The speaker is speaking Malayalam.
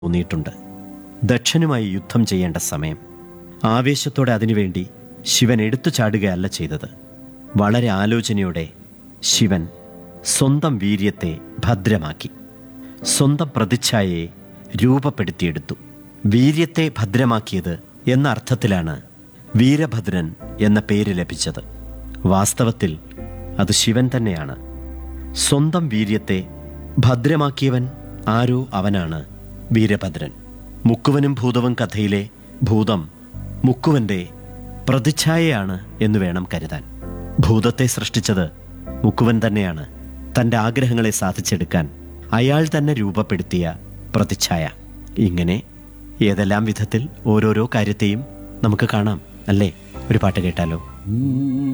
തോന്നിയിട്ടുണ്ട് ദക്ഷനുമായി യുദ്ധം ചെയ്യേണ്ട സമയം ആവേശത്തോടെ അതിനുവേണ്ടി ശിവൻ എടുത്തു ചാടുകയല്ല ചെയ്തത് വളരെ ആലോചനയോടെ ശിവൻ സ്വന്തം വീര്യത്തെ ഭദ്രമാക്കി സ്വന്തം പ്രതിച്ഛായയെ രൂപപ്പെടുത്തിയെടുത്തു വീര്യത്തെ ഭദ്രമാക്കിയത് എന്ന അർത്ഥത്തിലാണ് വീരഭദ്രൻ എന്ന പേര് ലഭിച്ചത് വാസ്തവത്തിൽ അത് ശിവൻ തന്നെയാണ് സ്വന്തം വീര്യത്തെ ഭദ്രമാക്കിയവൻ ആരോ അവനാണ് വീരഭദ്രൻ മുക്കുവനും ഭൂതവും കഥയിലെ ഭൂതം മുക്കുവന്റെ പ്രതിച്ഛായയാണ് എന്ന് വേണം കരുതാൻ ഭൂതത്തെ സൃഷ്ടിച്ചത് മുക്കുവൻ തന്നെയാണ് തൻ്റെ ആഗ്രഹങ്ങളെ സാധിച്ചെടുക്കാൻ അയാൾ തന്നെ രൂപപ്പെടുത്തിയ പ്രതിച്ഛായ ഇങ്ങനെ ഏതെല്ലാം വിധത്തിൽ ഓരോരോ കാര്യത്തെയും നമുക്ക് കാണാം അല്ലേ ഒരു പാട്ട് കേട്ടാലോ